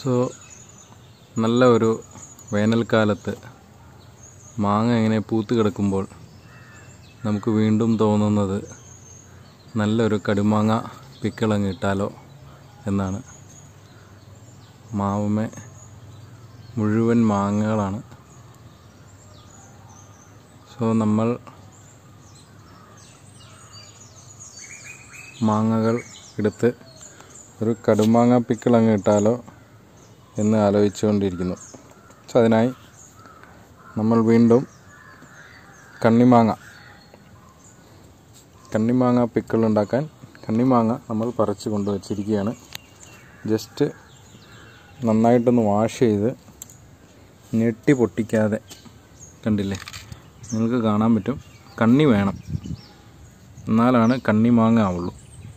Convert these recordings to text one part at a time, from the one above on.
so നല്ല ഒരു വേനൽക്കാലത്ത് മാങ്ങ ഇങ്ങനെ പൂത്ത് കിടക്കുമ്പോൾ നമുക്ക് വീണ്ടും തോന്നുന്നത് നല്ലൊരു കടുമാങ്ങ പിക്കിളങ്ങ് ഇട്ടാലോ എന്നാണ് മാവുമേ മുഴുവൻ മാങ്ങകളാണ് സോ നമ്മൾ മാങ്ങകൾ എടുത്ത് ഒരു കടുമാങ്ങ പിക്കിളങ്ങ് ഇട്ടാലോ എന്ന് ആലോചിച്ചുകൊണ്ടിരിക്കുന്നു സോ അതിനായി നമ്മൾ വീണ്ടും കണ്ണിമാങ്ങ കണ്ണിമാങ്ങ പിക്കിൾ ഉണ്ടാക്കാൻ കണ്ണിമാങ്ങ നമ്മൾ പറിച്ച് കൊണ്ടുവച്ചിരിക്കുകയാണ് ജസ്റ്റ് നന്നായിട്ടൊന്ന് വാഷ് ചെയ്ത് ഞെട്ടി പൊട്ടിക്കാതെ കണ്ടില്ലേ നിങ്ങൾക്ക് കാണാൻ പറ്റും കണ്ണി വേണം എന്നാലാണ് കണ്ണിമാങ്ങ ആവുള്ളൂ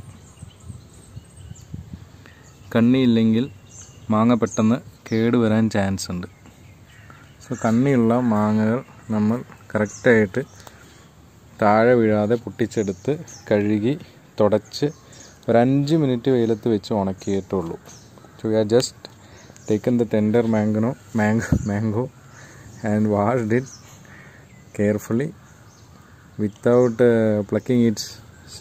കണ്ണിയില്ലെങ്കിൽ മാങ്ങ പെട്ടെന്ന് കേടുവരാൻ ചാൻസ് ഉണ്ട് സോ കണ്ണിയുള്ള മാങ്ങകൾ നമ്മൾ കറക്റ്റായിട്ട് താഴെ വീഴാതെ പൊട്ടിച്ചെടുത്ത് കഴുകി തുടച്ച് ഒരു അഞ്ച് മിനിറ്റ് വെയിലത്ത് വെച്ച് ഉണക്കിയിട്ടുള്ളൂ so we are just taken the tender മാംഗനോ mango mango and washed it carefully without plucking its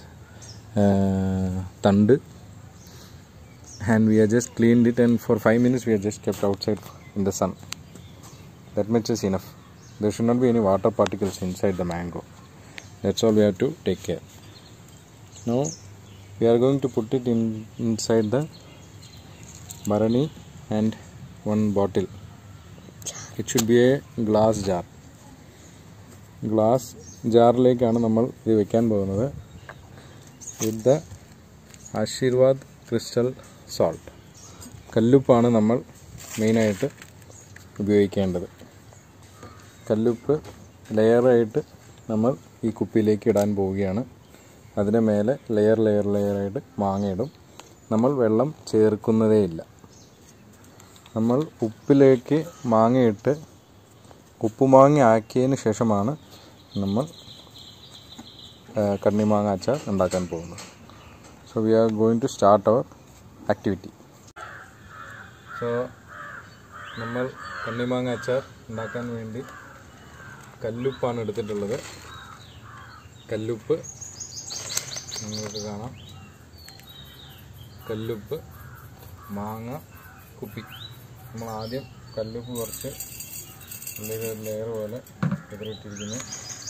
തണ്ട് and we are just cleaned it and for 5 minutes we are just kept outside in the sun that much is enough there should not be any water particles inside the mango that's all we have to take care now we are going to put it in inside the barani and one bottle it should be a glass jar glass ജാറിലേക്കാണ് നമ്മൾ ഇത് വെക്കാൻ പോകുന്നത് വിത്ത് ദ Aashirvaad crystal salt കല്ലുപ്പാണ് നമ്മൾ മെയിനായിട്ട് ഉപയോഗിക്കേണ്ടത് കല്ലുപ്പ് ലെയറായിട്ട് നമ്മൾ ഈ കുപ്പിയിലേക്ക് ഇടാൻ പോവുകയാണ് അതിന് മേലെ ലെയർ ലെയർ ലെയറായിട്ട് മാങ്ങയിടും നമ്മൾ വെള്ളം ചേർക്കുന്നതേ ഇല്ല നമ്മൾ ഉപ്പിലേക്ക് മാങ്ങയിട്ട് ഉപ്പുമാങ്ങ ആക്കിയതിന് ശേഷമാണ് നമ്മൾ കണ്ണിമാങ്ങ അച്ചാർ ഉണ്ടാക്കാൻ പോകുന്നത് so we are going to start our activity so നമ്മൾ കണ്ണിമാങ്ങ അച്ചാർ ഉണ്ടാക്കാൻ വേണ്ടി കല്ലുപ്പാണ് എടുത്തിട്ടുള്ളത് കല്ലുപ്പ് നിങ്ങൾക്ക് കാണാം കല്ലുപ്പ് മാങ്ങ കുപ്പി നമ്മൾ ആദ്യം കല്ലുപ്പ് കുറച്ച് ഉള്ളിൽ ഒരു ലെയർ പോലെ എതിരിട്ടിരിക്കുന്നു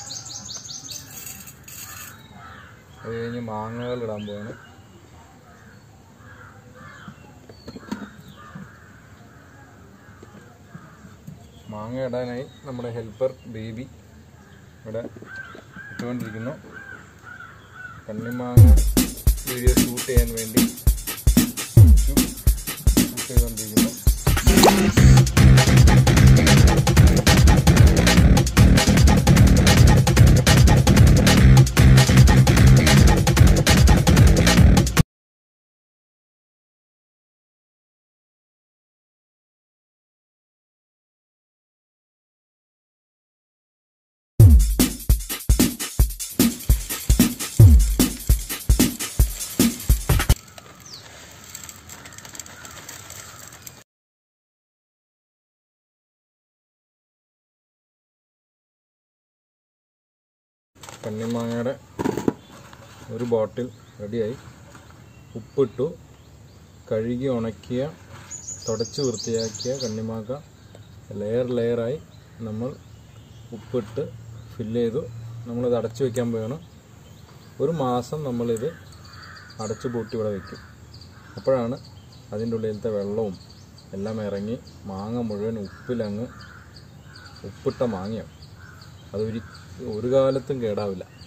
അത് കഴിഞ്ഞ് മാങ്ങകൾ ഇടാൻ പോവാണ് മാങ്ങ ഇടാനായി നമ്മുടെ ഹെൽപ്പർ ബേബി ഇവിടെ ഇട്ടുകൊണ്ടിരിക്കുന്നു കണ്ണിമാങ്ങ വീഡിയോ ഷൂട്ട് ചെയ്യാൻ വേണ്ടി ഷൂട്ട് ചെയ്തുകൊണ്ടിരിക്കുന്നു കണ്ണിമാങ്ങയുടെ ഒരു ബോട്ടിൽ റെഡിയായി ഉപ്പിട്ടു കഴുകി ഉണക്കിയ തുടച്ച് വൃത്തിയാക്കിയ കണ്ണിമാക്ക ലെയർ ലെയറായി നമ്മൾ ഉപ്പിട്ട് ഫില്ല് ചെയ്തു നമ്മളിത് അടച്ചു വയ്ക്കാൻ പോവുകയാണ് ഒരു മാസം നമ്മളിത് അടച്ചു പൂട്ടി ഇവിടെ വയ്ക്കും അപ്പോഴാണ് അതിൻ്റെ ഉള്ളിലത്തെ വെള്ളവും എല്ലാം ഇറങ്ങി മാങ്ങ മുഴുവൻ ഉപ്പിലങ്ങ് ഉപ്പിട്ട മാങ്ങയാവും അത് ഒരു ഒരു കാലത്തും കേടാവില്ല